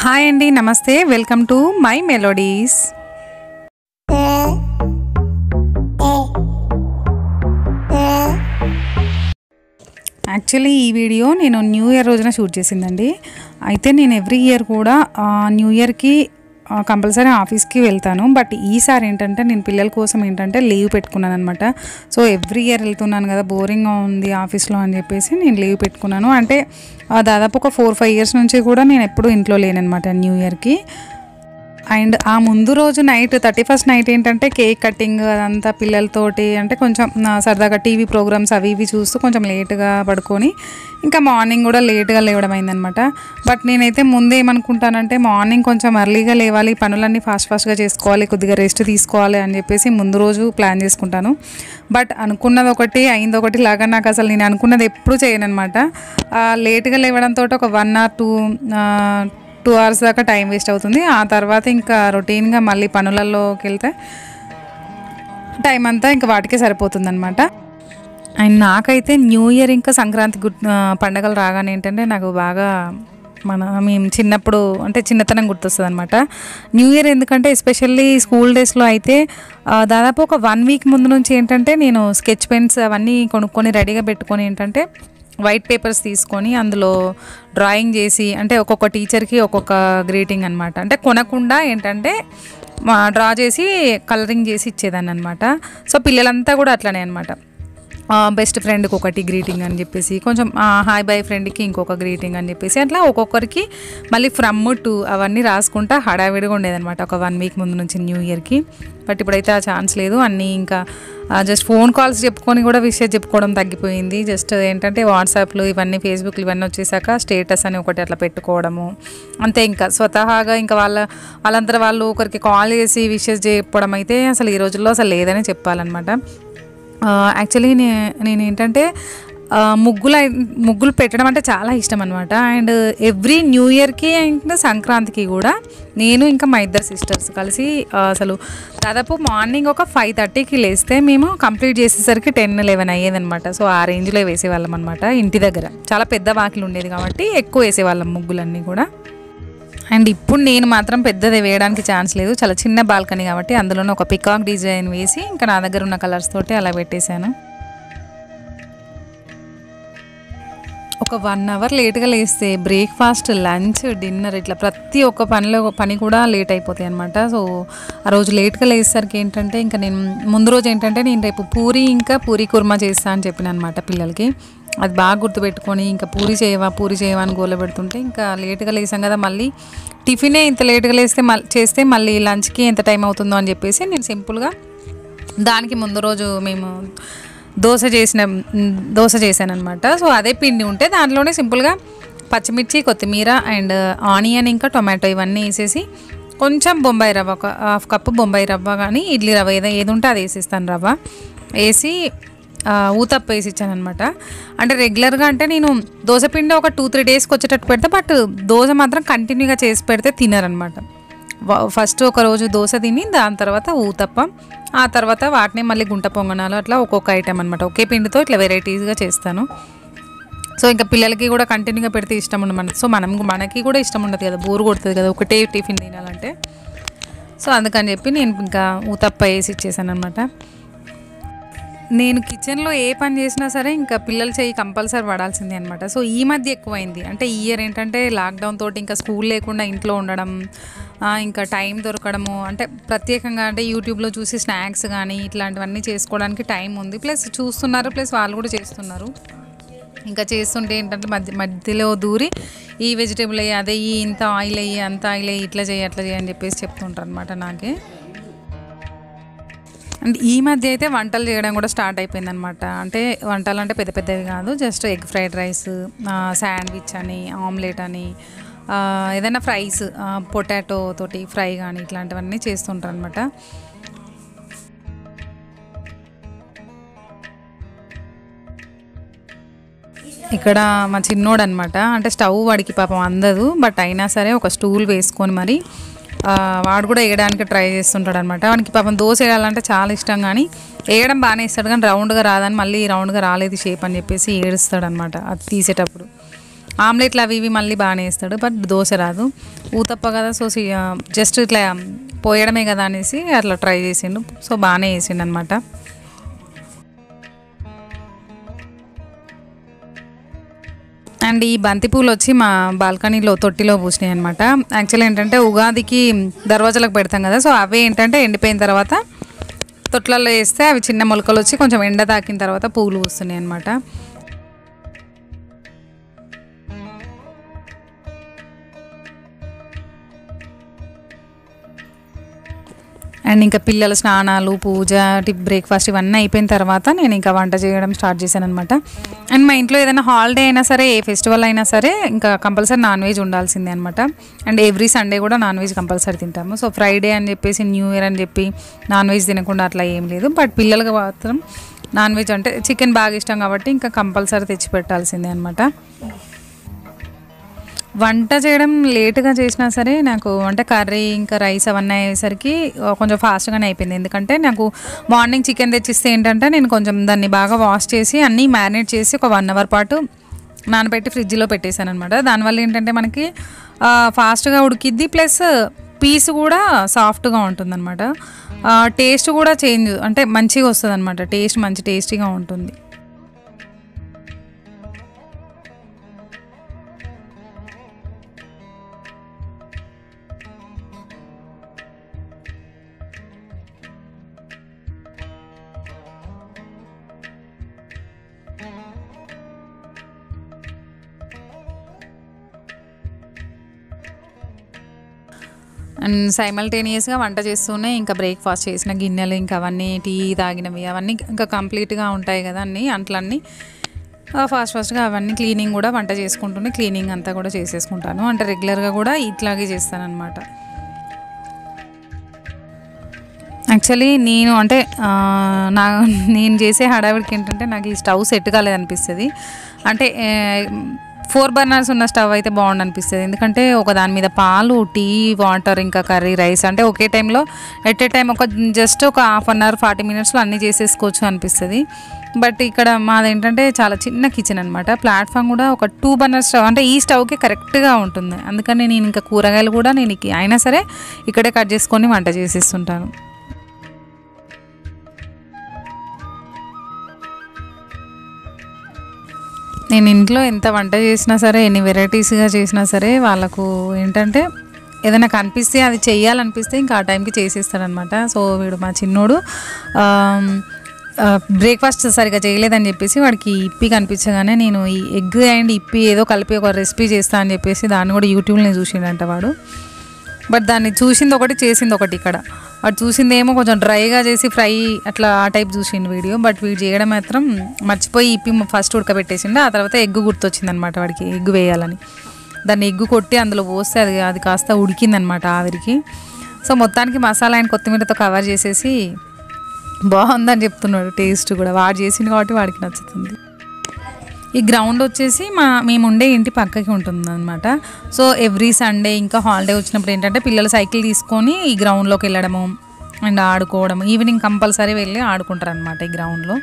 hi అండి నమస్తే welcome to my melodies actually ఈ వీడియో నేను న్యూ ఇయర్ రోజున షూట్ చేసిందండి అయితే నేను ఎవ్రీ ఇయర్ కూడా ఆ, న్యూ ఇయర్కి ఆ, కంపల్సరీ ఆఫీస్కి వెళ్తాను బట్ ఈసారి ఏంటంటే నేను పిల్లల కోసం ఏంటంటే లీవ్ పెట్టుకున్నాను అనమాట సో ఎవ్రీ ఇయర్ వెళ్తున్నాను కదా బోరింగ్గా ఉంది ఆఫీస్లో అని చెప్పేసి నేను లీవ్ పెట్టుకున్నాను అంటే ఆ, దాదాపు ఒక ఫోర్ ఫైవ్ ఇయర్స్ నుంచి కూడా నేను ఎప్పుడూ ఇంట్లో లేననమాట న్యూ ఇయర్కి అండ్ ఆ ముందు రోజు నైట్ థర్టీ ఫస్ట్ నైట్ ఏంటంటే కేక్ కటింగ్ అదంతా పిల్లలతోటి అంటే కొంచెం ఆ, సరదాగా టీవీ ప్రోగ్రామ్స్ అవి ఇవి చూస్తూ కొంచెం లేట్గా పడుకొని ఇంకా మార్నింగ్ కూడా లేట్గా లేవడం అయిందనమాట బట్ నేనైతే ముందే ఏమనుకుంటానంటే మార్నింగ్ కొంచెం ఎర్లీగా లేవాలి పనులన్నీ ఫాస్ట్ ఫాస్ట్గా చేసుకోవాలి కొద్దిగా రెస్ట్ తీసుకోవాలి అని చెప్పేసి ముందు రోజు ప్లాన్ చేసుకుంటాను బట్ అనుకున్నది ఒకటి అయింది ఒకటి లాగా నాకు అసలు నేను అనుకున్నది ఎప్పుడు చేయను అనమాట లేట్గా లేవడంతో ఒక one or two two hours దాకా టైం వేస్ట్ అవుతుంది ఆ తర్వాత ఇంకా రొటీన్గా మళ్ళీ పనులలోకి వెళ్తే టైం అంతా ఇంకా వాటికే సరిపోతుంది అనమాట అండ్ నాకైతే న్యూ ఇయర్ ఇంకా సంక్రాంతి గుర్తు ఆ, పండగలు రాగానే ఏంటంటే నాకు బాగా మన మేము చిన్నప్పుడు అంటే చిన్నతనం గుర్తొస్తుంది అనమాట న్యూ ఇయర్ ఎందుకంటే ఎస్పెషల్లీ స్కూల్ డేస్లో అయితే ఆ, దాదాపు ఒక వన్ వీక్ ముందు నుంచి ఏంటంటే నేను స్కెచ్ పెన్స్ అవన్నీ కొనుక్కొని రెడీగా పెట్టుకొని ఏంటంటే వైట్ పేపర్స్ తీసుకొని అందులో డ్రాయింగ్ చేసి అంటే ఒక్కొక్క టీచర్కి ఒక్కొక్క గ్రీటింగ్ అనమాట అంటే కొనకుండా ఏంటంటే డ్రా చేసి కలరింగ్ చేసి ఇచ్చేదాన్ని అనమాట సో పిల్లలంతా కూడా అట్లనే అనమాట బెస్ట్ ఫ్రెండ్కి ఒకటి గ్రీటింగ్ అని చెప్పేసి కొంచెం హాయ్ బై ఫ్రెండ్కి ఇంకొక గ్రీటింగ్ అని చెప్పేసి అట్లా ఒక్కొక్కరికి మళ్ళీ ఫ్రమ్ టు అవన్నీ రాసుకుంటా హడావిడిగా ఉండేదన్నమాట ఒక వన్ వీక్ ముందు నుంచి న్యూ ఇయర్కి బట్ ఇప్పుడైతే ఆ ఛాన్స్ లేదు అన్నీ ఇంకా జస్ట్ ఫోన్ కాల్స్ చెప్పుకొని కూడా విషయం చెప్పుకోవడం తగ్గిపోయింది జస్ట్ ఏంటంటే వాట్సాప్లు ఇవన్నీ ఫేస్బుక్లు ఇవన్నీ వచ్చేసాక స్టేటస్ అని ఒకటి అట్లా పెట్టుకోవడము అంతే ఇంకా స్వతహాగా ఇంకా వాళ్ళ వాళ్ళంతా వాళ్ళు ఒకరికి కాల్ చేసి విషెస్ చెప్పడం అయితే అసలు ఈ రోజుల్లో అసలు లేదని చెప్పాలన్నమాట యాక్చువల్లీ నే నేను ఏంటంటే ఆ, ముగ్గులు అయి- ముగ్గులు పెట్టడం అంటే చాలా ఇష్టం అనమాట అండ్ ఎవ్రీ న్యూ ఇయర్కి అండ్ సంక్రాంతికి కూడా నేను ఇంకా మా ఇద్దరు సిస్టర్స్ కలిసి ఆ, అసలు దాదాపు మార్నింగ్ ఒక ఫైవ్ థర్టీకి లేస్తే మేము కంప్లీట్ చేసేసరికి టెన్ లెవెన్ అయ్యేదన్నమాట సో ఆ రేంజ్లో వేసేవాళ్ళం అనమాట ఇంటి దగ్గర చాలా పెద్ద వాకిలు ఉండేది కాబట్టి ఎక్కువ వేసేవాళ్ళం ముగ్గులన్నీ కూడా అండ్ ఇప్పుడు నేను మాత్రం పెద్దది వేయడానికి ఛాన్స్ లేదు చాలా చిన్న బాల్కనీ కాబట్టి అందులోనే ఒక పికాక్ డిజైన్ వేసి ఇంకా నా దగ్గర ఉన్న కలర్స్ తోటి అలా పెట్టేశాను ఒక వన్ అవర్ లేట్గా లేస్తే బ్రేక్ఫాస్ట్ లంచ్ డిన్నర్ ఇట్లా ప్రతి ఒక్క పనిలో పని కూడా లేట్ అయిపోతాయి అనమాట సో ఆ రోజు లేట్గా లేసేసరికి ఏంటంటే ఇంకా నేను ముందు రోజు ఏంటంటే నేను రేపు పూరి ఇంకా పూరి కుర్మా చేస్తా అని చెప్పిన అనమాట పిల్లలకి అది బాగా గుర్తుపెట్టుకొని ఇంకా పూరి చేయవా పూరి చేయవా అని గోల పెడుతుంటే ఇంకా లేట్గా లేసాం కదా మళ్ళీ టిఫినే ఇంత లేట్గా లేస్తే మళ్ళీ చేస్తే మళ్ళీ లంచ్కి ఎంత టైం అవుతుందో అని చెప్పేసి నేను సింపుల్గా దానికి ముందు రోజు మేము దోశ చేసిన మ్, దోశ చేశాను అనమాట సో అదే పిండి ఉంటే దాంట్లోనే సింపుల్గా పచ్చిమిర్చి కొత్తిమీర అండ్ ఆనియన్ ఇంకా టొమాటో ఇవన్నీ వేసేసి కొంచెం బొంబాయి రవ్వ ఒక హాఫ్ కప్పు బొంబాయి రవ్వ కానీ ఇడ్లీ రవ్వ ఏదో ఏది ఉంటే అది వేసిస్తాను రవ్వ వేసి ఆ, ఊతప్ప వేసి ఇచ్చాను అనమాట అంటే రెగ్యులర్గా అంటే నేను దోశ పిండి ఒక టూ త్రీ డేస్కి వచ్చేటట్టు పెడితే బట్ దోశ మాత్రం కంటిన్యూగా చేసి పెడితే తినరనమాట వ- ఫస్ట్ ఒక రోజు దోశ తిని దాని తర్వాత ఊతప్ప ఆ తర్వాత వాటిని మళ్ళీ గుంట పొంగనాలు అట్లా ఒక్కొక్క ఐటెం అనమాట ఒకే పిండితో ఇట్లా వెరైటీస్గా చేస్తాను సో ఇంకా పిల్లలకి కూడా కంటిన్యూగా పెడితే ఇష్టం ఉండదు మనకి సో మనం మనకి కూడా ఇష్టం ఉండదు కదా బోర్ కొడుతుంది కదా ఒకటే టిఫిన్ తినాలంటే సో అందుకని చెప్పి నేను ఇంకా ఊతప్ప వేసి ఇచ్చేసాను అనమాట నేను కిచెన్లో ఏ పని చేసినా సరే ఇంకా పిల్లలు చెయ్యి కంపల్సరీ పడాల్సిందే అనమాట సో ఈ మధ్య ఎక్కువైంది అంటే ఈ ఇయర్ ఏంటంటే లాక్డౌన్ తోటి ఇంకా స్కూల్ లేకుండా ఇంట్లో ఉండడం ఆ, ఇంకా టైం దొరకడము అంటే ప్రత్యేకంగా అంటే యూట్యూబ్లో చూసి స్నాక్స్ కానీ ఇట్లాంటివన్నీ చేసుకోవడానికి టైం ఉంది ప్లస్ చూస్తున్నారు ప్లస్ వాళ్ళు కూడా చేస్తున్నారు ఇంకా చేస్తుంటే ఏంటంటే మధ్య మధ్యలో దూరి ఈ వెజిటేబుల్ అయ్యి అదే ఈ ఇంత ఆయిల్ అయ్యి అంత ఆయిల్ అయ్యి ఇట్లా చేయి అట్లా చేయి అని చెప్పేసి చెప్తుంటారు అనమాట నాకే అండ్ ఈ మధ్య అయితే వంటలు చేయడం కూడా స్టార్ట్ అయిపోయింది అనమాట అంటే వంటలు అంటే పెద్ద పెద్దవి కాదు just egg fried rice sandwich అని ఆమ్లెట్ అని ఆ, ఏదైనా ఫ్రైస్ పొటాటో తోటి ఫ్రై కానీ ఇట్లాంటివన్నీ చేస్తుంటారు అనమాట ఇక్కడ మా చిన్నోడు అనమాట అంటే స్టవ్ వాడికి పాపం అందదు బట్ అయినా సరే ఒక స్టూల్ వేసుకొని మరి ఆ, వాడు కూడా వేయడానికి ట్రై చేస్తుంటాడు అనమాట వానికి పాపం దోశ వేయాలంటే చాలా ఇష్టం కానీ వేయడం బాగానే ఇస్తాడు కానీ రౌండ్గా రాదని మళ్ళీ రౌండ్గా రాలేదు షేప్ అని చెప్పేసి ఏడుస్తాడు అనమాట అది తీసేటప్పుడు ఆమ్లెట్లు అవి ఇవి మళ్ళీ బాగానే వేస్తాడు బట్ దోశ రాదు ఊతప్ప కదా సో జస్ట్ ఇట్లా పోయడమే కదా అనేసి అట్లా ట్రై చేసిండు సో బాగానే వేసిండు అనమాట అండ్ ఈ బంతిపూలు వచ్చి మా బాల్కనీలో తొట్టిలో పూసినాయి అనమాట యాక్చువల్లీ ఏంటంటే ఉగాదికి దర్వాజాలకు పెడతాం కదా సో అవే ఏంటంటే ఎండిపోయిన తర్వాత తొట్లలో వేస్తే అవి చిన్న మొలకలు వచ్చి కొంచెం ఎండ తాకిన తర్వాత పూలు పూస్తున్నాయి అనమాట అండ్ ఇంకా పిల్లల స్నానాలు పూజ టిప్ బ్రేక్ఫాస్ట్ ఇవన్నీ అయిపోయిన తర్వాత నేను ఇంకా వంట చేయడం స్టార్ట్ చేశాను అనమాట అండ్ మా ఇంట్లో ఏదైనా హాలిడే అయినా సరే ఏ ఫెస్టివల్ అయినా సరే ఇంకా కంపల్సరీ నాన్ వెజ్ ఉండాల్సిందే అనమాట అండ్ ఎవ్రీ సండే కూడా నాన్ వెజ్ కంపల్సరీ తింటాము సో ఫ్రైడే అని చెప్పేసి న్యూ ఇయర్ అని చెప్పి నాన్ వెజ్ తినకుండా అట్లా ఏం లేదు బట్ పిల్లలకు మాత్రం నాన్ వెజ్ అంటే చికెన్ బాగా ఇష్టం కాబట్టి ఇంకా కంపల్సరీ తెచ్చి పెట్టాల్సిందే అనమాట వంట చేయడం లేట్గా చేసినా సరే నాకు అంటే కర్రీ ఇంకా రైస్ అవన్నీ అయ్యేసరికి ఆ, కొంచెం ఫాస్ట్గానే అయిపోయింది ఎందుకంటే నాకు మార్నింగ్ చికెన్ తెచ్చిస్తే ఏంటంటే నేను కొంచెం దాన్ని బాగా వాష్ చేసి అన్నీ మ్యారినేట్ చేసి ఒక వన్ అవర్ పాటు నానబెట్టి ఫ్రిడ్జ్లో పెట్టేశాను అనమాట దానివల్ల ఏంటంటే మనకి ఆ, ఫాస్ట్గా ఉడికిద్ది ప్లస్ పీస్ కూడా సాఫ్ట్గా ఉంటుందన్నమాట ఆ, టేస్ట్ కూడా చేంజ్ అంటే మంచిగా వస్తుంది అనమాట టేస్ట్ మంచి టేస్టీగా ఉంటుంది అండ్ సైమల్టేనియస్గా వంట చేస్తూనే ఇంకా బ్రేక్ఫాస్ట్ చేసిన గిన్నెలు ఇంకా అవన్నీ టీ తాగినవి అవన్నీ ఇంకా కంప్లీట్గా ఉంటాయి కదా అన్నీ అంట్లన్నీ ఫాస్ట్ ఫాస్ట్గా అవన్నీ క్లీనింగ్ కూడా వంట చేసుకుంటూనే క్లీనింగ్ అంతా కూడా చేసేసుకుంటాను అంటే రెగ్యులర్గా కూడా ఇట్లాగే చేస్తానన్నమాట యాక్చువల్లీ నేను అంటే ఆ, నా నేను చేసే హడావిడికి ఏంటంటే నాకు ఈ స్టవ్ సెట్ కాలేదు అనిపిస్తుంది అంటే ఫోర్ బర్నర్స్ ఉన్న స్టవ్ అయితే బాగుండు అనిపిస్తుంది ఎందుకంటే ఒక దాని మీద పాలు టీ వాటర్ ఇంకా కర్రీ రైస్ అంటే ఒకే టైంలో ఎట్ ఏ టైం ఒక జస్ట్ ఒక హాఫ్ అన్ అవర్ ఫార్టీ మినిట్స్లో అన్నీ చేసేసుకోవచ్చు అనిపిస్తుంది బట్ ఇక్కడ మాది ఏంటంటే చాలా చిన్న కిచెన్ అనమాట ప్లాట్ఫామ్ కూడా ఒక టూ బర్నర్ స్టవ్ అంటే ఈ స్టవ్కి కరెక్ట్గా ఉంటుంది అందుకని నేను ఇంకా కూరగాయలు కూడా నేను ఇక- అయినా సరే ఇక్కడే కట్ చేసుకొని వంట చేసేస్తుంటాను నేను ఇంట్లో ఎంత వంట చేసినా సరే ఎన్ని వెరైటీస్గా చేసినా సరే వాళ్ళకు ఏంటంటే ఏదైనా కనిపిస్తే అది చెయ్యాలనిపిస్తే ఇంకా ఆ టైంకి చేసేస్తాడనమాట సో వీడు మా చిన్నోడు బ్రేక్ఫాస్ట్ సరిగా చేయలేదని చెప్పేసి వాడికి ఇప్పి కనిపించగానే నేను ఈ ఎగ్ అండ్ ఇప్పి ఏదో కలిపి ఒక రెసిపీ చేస్తా అని చెప్పేసి దాన్ని కూడా యూట్యూబ్లో చూసిండంట వాడు బట్ దాన్ని చూసింది ఒకటి చేసింది ఒకటి ఇక్కడ వాడు చూసింది ఏమో కొంచెం డ్రైగా చేసి ఫ్రై అట్లా ఆ టైప్ చూసిండు వీడియో బట్ వీడు చేయడం మాత్రం మర్చిపోయి ఇప్పి ఫస్ట్ ఉడకబెట్టేసిండు ఆ తర్వాత ఎగ్ గుర్తొచ్చింది అనమాట వాడికి ఎగ్ వేయాలని దాన్ని ఎగ్గు కొట్టి అందులో పోస్తే అది అది కాస్త ఉడికిందనమాట ఆవిరికి సో మొత్తానికి మసాలా అండ్ కొత్తిమీరతో కవర్ చేసేసి బాగుందని చెప్తున్నాడు టేస్ట్ కూడా వాడు చేసింది కాబట్టి వాడికి నచ్చుతుంది ఈ గ్రౌండ్ వచ్చేసి మా మేము ఉండే ఇంటి పక్కకి ఉంటుంది అనమాట సో ఎవ్రీ సండే ఇంకా హాలిడే వచ్చినప్పుడు ఏంటంటే పిల్లలు సైకిల్ తీసుకొని ఈ గ్రౌండ్లోకి వెళ్ళడము అండ్ ఆడుకోవడం ఈవినింగ్ కంపల్సరీ వెళ్ళి ఆడుకుంటారు అనమాట ఈ గ్రౌండ్లో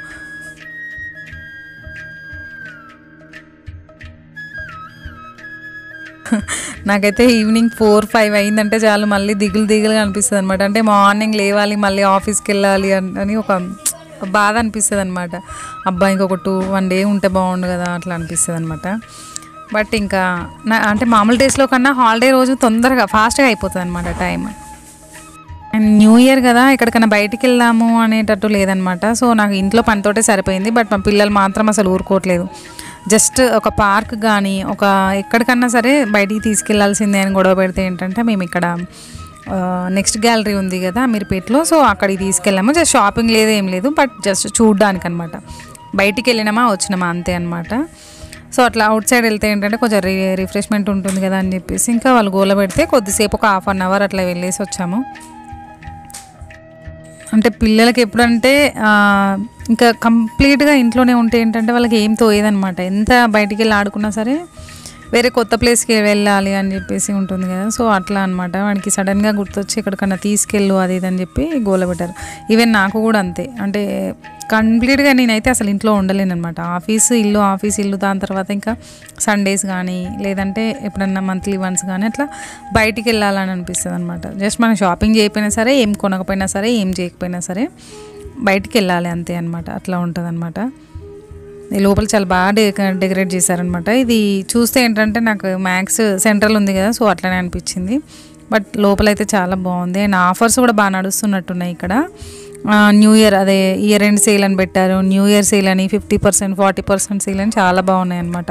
నాకైతే ఈవినింగ్ ఫోర్ ఫైవ్ అయిందంటే చాలు మళ్ళీ దిగులు దిగులుగా అనిపిస్తుంది అనమాట అంటే మార్నింగ్ లేవాలి మళ్ళీ ఆఫీస్కి వెళ్ళాలి అని అని ఒక బాధ అనిపిస్తుంది అనమాట అబ్బా ఇంకొక టూ వన్ డే ఉంటే బాగుండు కదా అట్లా అనిపిస్తుంది అనమాట బట్ ఇంకా నా అంటే మామూలు డేస్లో కన్నా హాలిడే రోజు తొందరగా ఫాస్ట్గా అయిపోతుంది అనమాట టైం అండ్ న్యూ ఇయర్ కదా ఎక్కడికైనా బయటికి వెళ్దాము అనేటట్టు లేదనమాట సో నాకు ఇంట్లో పనితోటే సరిపోయింది బట్ మా పిల్లలు మాత్రం అసలు ఊరుకోవట్లేదు జస్ట్ ఒక పార్క్ కానీ ఒక ఎక్కడికన్నా సరే బయటికి తీసుకెళ్లాల్సిందే అని గొడవ పెడితే ఏంటంటే మేము ఇక్కడ నెక్స్ట్ గ్యాలరీ ఉంది కదా అమీర్పేటలో సో అక్కడికి తీసుకెళ్ళాము జస్ట్ షాపింగ్ లేదు ఏం లేదు బట్ జస్ట్ చూడ్డానికి అనమాట బయటికి వెళ్ళినామా వచ్చినామా అంతే అనమాట సో అట్లా అవుట్ సైడ్ వెళ్తే ఏంటంటే కొంచెం రి రిఫ్రెష్మెంట్ ఉంటుంది కదా అని చెప్పేసి ఇంకా వాళ్ళు గోల పెడితే కొద్దిసేపు ఒక హాఫ్ అన్ అవర్ అట్లా వెళ్ళేసి వచ్చాము అంటే పిల్లలకి ఎప్పుడంటే ఆ, ఇంకా కంప్లీట్గా ఇంట్లోనే ఉంటే ఏంటంటే వాళ్ళకి ఏం తోయేదనమాట ఎంత బయటికి వెళ్ళి ఆడుకున్నా సరే వేరే కొత్త ప్లేస్కి వెళ్ళాలి అని చెప్పేసి ఉంటుంది కదా సో అట్లా అనమాట వాడికి సడన్గా గుర్తొచ్చి ఎక్కడికన్నా తీసుకెళ్ళు అది ఇది అని చెప్పి గోల పెట్టారు ఈవెన్ నాకు కూడా అంతే అంటే కంప్లీట్గా నేనైతే అసలు ఇంట్లో ఉండలేను అనమాట ఆఫీస్ ఇల్లు ఆఫీస్ ఇల్లు దాని తర్వాత ఇంకా సండేస్ కానీ లేదంటే ఎప్పుడన్నా మంత్లీ వన్స్ కానీ అట్లా బయటికి వెళ్ళాలని అనిపిస్తుంది అనమాట జస్ట్ మనం షాపింగ్ చేయకపోయినా సరే ఏం కొనకపోయినా సరే ఏం చేయకపోయినా సరే బయటికి వెళ్ళాలి అంతే అనమాట అట్లా ఉంటుంది అనమాట ఈ లోపల చాలా బాగా డెక- డెకరేట్ చేశారనమాట ఇది చూస్తే ఏంటంటే నాకు మ్యాక్స్ సెంట్రల్ ఉంది కదా సో అట్లనే అనిపించింది బట్ లోపలైతే చాలా బాగుంది అండ్ ఆఫర్స్ కూడా బాగా నడుస్తున్నట్టున్నాయి ఇక్కడ ఆ, న్యూ ఇయర్ అదే ఇయర్ ఎండ్ సేల్ అని పెట్టారు న్యూ ఇయర్ సేల్ అని fifty percent forty percent sale అని చాలా బాగున్నాయి అనమాట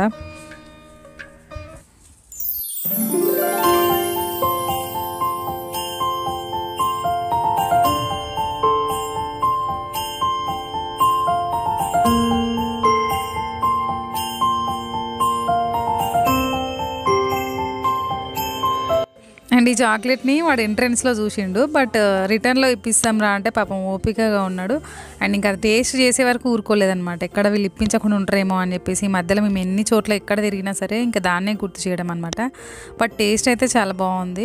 అండ్ ఈ చాక్లెట్ని వాడు ఎంట్రన్స్లో చూసిండు బట్ రిటర్న్లో ఇప్పిస్తాం రా అంటే పాపం ఓపికగా ఉన్నాడు అండ్ ఇంకా టేస్ట్ చేసే వరకు ఊరుకోలేదన్నమాట ఎక్కడ వీళ్ళు ఇప్పించకుండా ఉంటారేమో అని చెప్పేసి ఈ మధ్యలో మేము ఎన్ని చోట్ల ఎక్కడ తిరిగినా సరే ఇంకా దాన్నే గుర్తు చేయడం అనమాట బట్ టేస్ట్ అయితే చాలా బాగుంది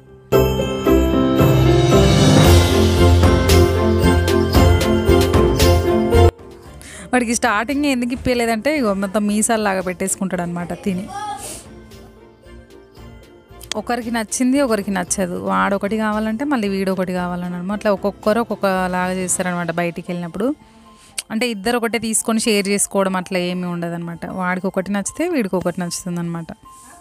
వాడికి స్టార్టింగ్ ఎందుకు ఇప్పలేదంటే ఇగో మొత్తం మీసాల్లాగా పెట్టేసుకుంటాడు అనమాట తిని ఒకరికి నచ్చింది ఒకరికి నచ్చదు వాడు ఒకటి కావాలంటే మళ్ళీ వీడు ఒకటి కావాలని అనమాట అట్లా ఒక్కొక్కరు ఒక్కొక్కలాగా చేస్తారనమాట బయటికి వెళ్ళినప్పుడు అంటే ఇద్దరు ఒకటే తీసుకొని షేర్ చేసుకోవడం అట్లా ఏమీ ఉండదు అనమాట వాడికి ఒకటి నచ్చితే వీడికి ఒకటి నచ్చుతుంది అనమాట